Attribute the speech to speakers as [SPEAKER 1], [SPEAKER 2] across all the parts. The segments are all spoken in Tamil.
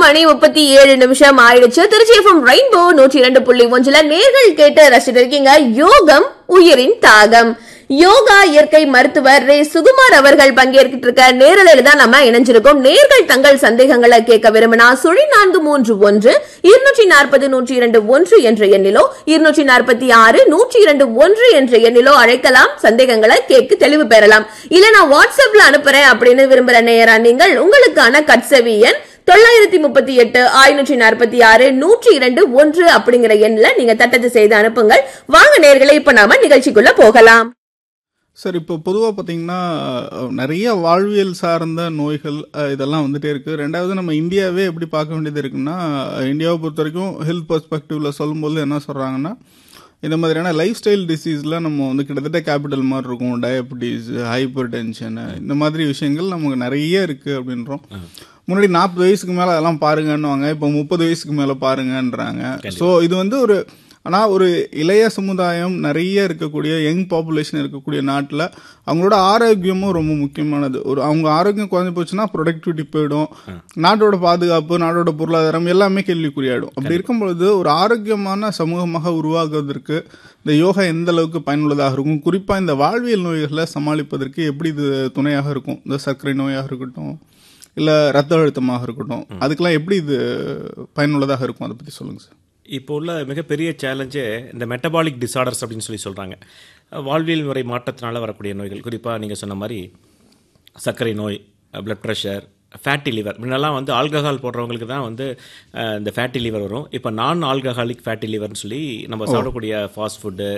[SPEAKER 1] மணி முப்பத்தி ஏழு நிமிஷம் ஆயிடுச்சு திருச்சி எஃப்எம் ரெயின்போ நூற்றி இரண்டு புள்ளி ஒன்றுல நேர்கள் கேட்டு ரசிட்டு இருக்கீங்க யோகம் உயிரின் தாகம் யோகா இயற்கை மருத்துவர் ரே சுகுமார் அவர்கள் பங்கேற்கிட்டு இருக்க நேரலையில தான் நம்ம இணைஞ்சிருக்கோம் நேர்கள் தங்கள் சந்தேகங்களை கேட்க விரும்பினா சுழி நான்கு மூன்று ஒன்று இருநூற்றி நாற்பது நூற்றி இரண்டு ஒன்று என்ற எண்ணிலோ இருநூற்றி நாற்பத்தி ஆறு நூற்றி இரண்டு ஒன்று என்ற எண்ணிலோ அழைக்கலாம் சந்தேகங்களை கேட்க தெளிவு பெறலாம் இல்ல நான் வாட்ஸ்அப்ல அனுப்புறேன் அப்படின்னு விரும்புற நேரா நீங்கள் உங்களுக்கான கட்செவி எண் தொள்ளாயிரத்தி முப்பத்தி எட்டு ஐநூற்றி நாற்பத்தி ஆறு நூற்றி இரண்டு ஒன்று அப்படிங்கிற எண்ணில் நீங்க தட்டச்சு செய்து அனுப்புங்கள் வாங்க நேர்களை இப்ப நாம நிகழ்ச்சிக்குள்ள போகலாம்
[SPEAKER 2] சார் இப்போ பொதுவாக பார்த்தீங்கன்னா அஹ், நிறைய வாழ்வியல் சார்ந்த நோய்கள் அஹ், இதெல்லாம் வந்துட்டே இருக்கு ரெண்டாவது நம்ம இந்தியாவே எப்படி பார்க்க வேண்டியது இருக்குன்னா அஹ், இந்தியாவை பொறுத்த வரைக்கும் ஹெல்த் பெர்ஸ்பெக்டிவ்ல சொல்லும்போது என்ன சொல்றாங்கன்னா இந்த மாதிரியான லைஃப் ஸ்டைல் டிசீஸ்லாம் நம்ம வந்து கிட்டத்தட்ட கேபிட்டல் மாதிரி இருக்கும் டயபிட்டிஸ் ஹைப்பர் டென்ஷனு இந்த மாதிரி விஷயங்கள் நமக்கு நிறைய இருக்கு அப்படின்றோம் முன்னாடி நாற்பது வயசுக்கு மேலே அதெல்லாம் பாருங்கன்னுவாங்க இப்போ முப்பது வயசுக்கு மேலே பாருங்கன்றாங்க ஸோ இது வந்து ஒரு ஆனால் ஒரு இளைய சமுதாயம் நிறைய இருக்கக்கூடிய யங் பாப்புலேஷன் இருக்கக்கூடிய நாட்டில் அவங்களோட ஆரோக்கியமும் ரொம்ப முக்கியமானது ஒரு அவங்க ஆரோக்கியம் குறைஞ்சு போச்சுன்னா ப்ரொடக்டிவிட்டி போயிடும் நாட்டோட பாதுகாப்பு நாட்டோட பொருளாதாரம் எல்லாமே கேள்விக்குறியாயிடும் அப்படி இருக்கும் பொழுது ஒரு ஆரோக்கியமான சமூகமாக உருவாக்குவதற்கு இந்த யோகா எந்த அளவுக்கு பயனுள்ளதாக இருக்கும் குறிப்பாக இந்த வாழ்வியல் நோய்களை சமாளிப்பதற்கு எப்படி இது துணையாக இருக்கும் இந்த சர்க்கரை நோயாக இருக்கட்டும் இல்லை ரத்த அழுத்தமாக இருக்கட்டும் அதுக்கெல்லாம் எப்படி இது பயனுள்ளதாக இருக்கும் அதை பற்றி சொல்லுங்கள் சார்
[SPEAKER 3] இப்போ உள்ள மிகப்பெரிய சேலஞ்சே இந்த மெட்டபாலிக் டிசார்டர்ஸ் அப்படின்னு சொல்லி சொல்கிறாங்க வாழ்வியல் முறை மாற்றத்தினால வரக்கூடிய நோய்கள் குறிப்பாக நீங்கள் சொன்ன மாதிரி சர்க்கரை நோய் பிளட் ப்ரெஷர் ஃபேட்டி லிவர் முன்னெல்லாம் வந்து ஆல்கஹால் போடுறவங்களுக்கு தான் வந்து அஹ், இந்த ஃபேட்டி லிவர் வரும் இப்போ நான் ஆல்கஹாலிக் ஃபேட்டி லிவர்னு சொல்லி நம்ம சாப்பிடக்கூடிய ஃபாஸ்ட் ஃபுட்டு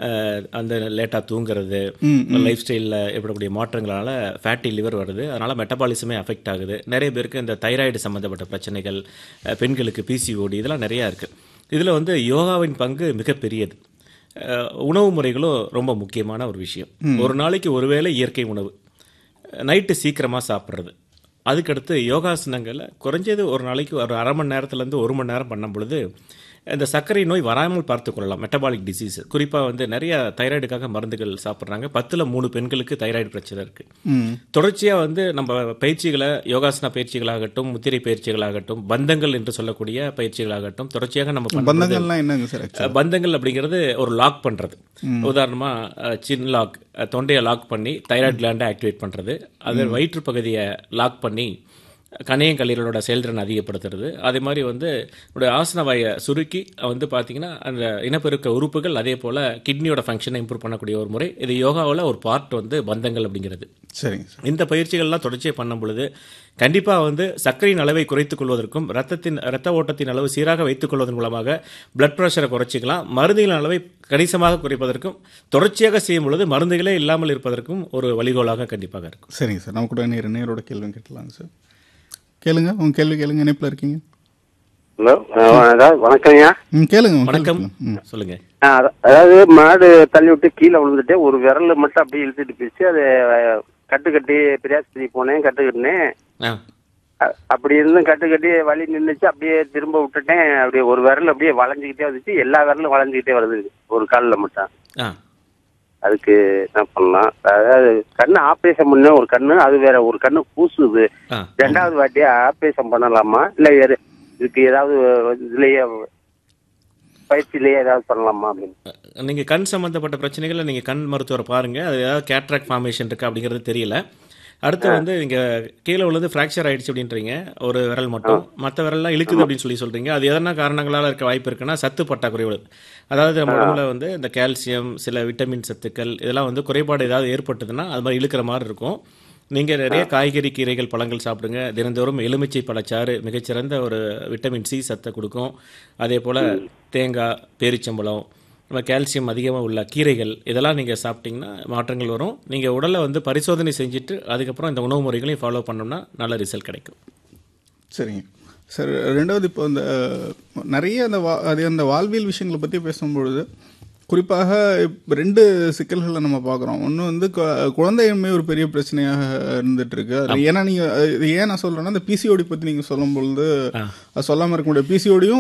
[SPEAKER 3] அந்த லேட்டாக தூங்குறது லைஃப் ஸ்டைலில் ஏற்படக்கூடிய மாற்றங்களால ஃபேட்டி லிவர் வருது அதனால் மெட்டபாலிசமே அஃபெக்ட் ஆகுது நிறைய பேருக்கு இந்த தைராய்டு சம்மந்தப்பட்ட பிரச்சனைகள் அஹ், பெண்களுக்கு பிசிஓடி இதெல்லாம் நிறையா இருக்குது இதில் வந்து யோகாவின் பங்கு மிகப்பெரியது அஹ், உணவு முறைகளும் ரொம்ப முக்கியமான ஒரு விஷயம் ஒரு நாளைக்கு ஒருவேளை இயற்கை உணவு நைட்டு சீக்கிரமாக சாப்பிட்றது அதுக்கடுத்து யோகாசனங்களை குறைஞ்சது ஒரு நாளைக்கு ஒரு அரை மணி நேரத்துலேருந்து ஒரு மணி நேரம் பண்ணும் பொழுது இந்த சர்க்கரை நோய் வராமல் பார்த்து கொள்ளலாம் மெட்டபாலிக் டிசீஸ் குறிப்பாக வந்து நிறைய தைராய்டுக்காக மருந்துகள் சாப்பிட்றாங்க பத்தில் மூணு பெண்களுக்கு தைராய்டு பிரச்சனை இருக்குது தொடர்ச்சியாக வந்து நம்ம பயிற்சிகளை யோகாசன பயிற்சிகளாகட்டும் முத்திரை பயிற்சிகளாகட்டும் பந்தங்கள் என்று சொல்லக்கூடிய பயிற்சிகளாகட்டும் தொடர்ச்சியாக நம்ம பண்ணும் பொழுது
[SPEAKER 2] பந்தங்கள்லாம் என்னங்க சார்
[SPEAKER 3] அஹ் பந்தங்கள் அப்படிங்கிறது ஒரு லாக் பண்றது உதாரணமா அஹ், சின் லாக் அஹ், தொண்டையை லாக் பண்ணி தைராய்டு கிளாண்டை ஆக்டிவேட் பண்றது அது வயிற்று பகுதியை லாக் பண்ணி கணையம் கல்லீரலோட செயல்திறன் அதிகப்படுத்துறது அதே மாதிரி வந்து உடைய ஆசன வாயை சுருக்கி வந்து பார்த்தீங்கன்னா அந்த இனப்பெருக்க உறுப்புகள் அதே போல் கிட்னியோட ஃபங்க்ஷனை இம்ப்ரூவ் பண்ணக்கூடிய ஒரு முறை இது யோகாவில் ஒரு பார்ட் வந்து பந்தங்கள் அப்படிங்கிறது
[SPEAKER 2] சரிங்க சார்
[SPEAKER 3] இந்த பயிற்சிகள்லாம் தொடர்ச்சியாக பண்ணும் பொழுது கண்டிப்பாக வந்து சர்க்கரையின் அளவை குறைத்துக் கொள்வதற்கும் ரத்தத்தின் ரத்த ஓட்டத்தின் அளவு சீராக வைத்துக் கொள்வதன் மூலமாக பிளட் ப்ரெஷரை குறைச்சிக்கலாம் மருந்துகளின் அளவை கணிசமாக குறைப்பதற்கும் தொடர்ச்சியாக செய்யும் பொழுது மருந்துகளே இல்லாமல் இருப்பதற்கும் ஒரு வழிகோலாக கண்டிப்பாக இருக்கும்
[SPEAKER 2] சரிங்க சார் நம்ம கூட நேர் நேரோட கேள்வி கேட்டலாங்க சார் கேளுங்க உங்க கேள்வி கேளுங்க இணைப்பில் இருக்கீங்க
[SPEAKER 4] ஹலோ அதாவது வணக்கம்யா
[SPEAKER 2] ம் கேளுங்க உங்க கேள்வி
[SPEAKER 3] வணக்கம்
[SPEAKER 2] கேளுங்க. ம்
[SPEAKER 3] சொல்லுங்க
[SPEAKER 4] ஆ, அத- அதாவது மாடு தள்ளி விட்டு கீழே விழுந்துட்டு ஒரு விரல் மட்டும் அப்படியே இழுத்துட்டு போயிடுச்சு அது அஹ், கட்டு கட்டி பிரியாஸ்பத்திரி போனேன் கட்டு கட்டினேன்
[SPEAKER 3] ஆ
[SPEAKER 4] அ- அப்படி இருந்தும் கட்டு கட்டி வலி நின்றுச்சு அப்படியே திரும்ப விட்டுட்டேன் அப்படியே ஒரு விரல் அப்படியே வளைஞ்சுக்கிட்டே வந்துச்சு எல்லா விரலும் வளைஞ்சுக்கிட்டே வருது ஒரு காலில் மட்டும்
[SPEAKER 3] ஆ
[SPEAKER 4] அதுக்கு என்ன பண்ணலாம் அதாவது கண்ணு ஆப்ரேஷன் பண்ண ஒரு கண்ணு அது வேற ஒரு கண்ணு கூசுது
[SPEAKER 3] ஆ
[SPEAKER 4] ரெண்டாவது வாட்டியா ஆப்ரேஷன் பண்ணலாமா இல்லை வேறு இதுக்கு ஏதாவது இதுலயே பயிற்சியிலேயே ஏதாவது பண்ணலாமா அப்படின்னு
[SPEAKER 3] நீங்க கண் சம்பந்தப்பட்ட பிரச்சனைகளை நீங்க கண் மருத்துவரை பாருங்க அது ஏதாவது கேட்ராக்ட் ஃபார்மேஷன் இருக்கா அப்படிங்கிறது தெரியல அடுத்து வந்து நீங்க கீழே உள்ளது ஃப்ராக்சர் ஆயிடுச்சு அப்படின்றீங்க ஒரு விரல் மட்டும் மற்ற விரல்லாம் இழுக்குது அப்படின்னு சொல்லி சொல்றீங்க அது எதனா காரணங்களால இருக்க வாய்ப்பு இருக்குன்னா சத்து பற்றாக்குறை உள்ளது அதாவது நம்ம உடம்புல வந்து இந்த கால்சியம் சில விட்டமின் சத்துக்கள் இதெல்லாம் வந்து குறைபாடு ஏதாவது ஏற்பட்டதுன்னா அது மாதிரி இழுக்கிற மாதிரி இருக்கும் நீங்க நிறைய காய்கறி கீரைகள் பழங்கள் சாப்பிடுங்க தினந்தோறும் எலுமிச்சை பழச்சாறு மிகச்சிறந்த ஒரு விட்டமின் சி சத்தை கொடுக்கும் அதே போல தேங்காய் பேரிச்சம்பழம் நம்ம கால்சியம் அதிகமாக உள்ள கீரைகள் இதெல்லாம் நீங்கள் சாப்பிட்டீங்கன்னா மாற்றங்கள் வரும் நீங்கள் உடலை வந்து பரிசோதனை செஞ்சுட்டு அதுக்கப்புறம் இந்த உணவு முறைகளையும் ஃபாலோ பண்ணோம்னா நல்ல ரிசல்ட் கிடைக்கும்
[SPEAKER 2] சரிங்க சார் ரெண்டாவது இப்போ இந்த நிறைய அந்த வா அது அந்த வாழ்வியல் விஷயங்களை பற்றி பேசும்பொழுது குறிப்பாக இப்ப ரெண்டு சிக்கல்களை நம்ம பார்க்குறோம் ஒன்று வந்து கு- குழந்தையின்மை ஒரு பெரிய பிரச்சனையாக இருந்துட்டு இருக்கு அது ஏன்னா நீங்கள் இது ஏன் நான் சொல்கிறேன்னா இந்த பிசிஓடி பற்றி நீங்கள் சொல்லும் பொழுது அது சொல்லாமல் இருக்க முடியாது பிசிஓடியும்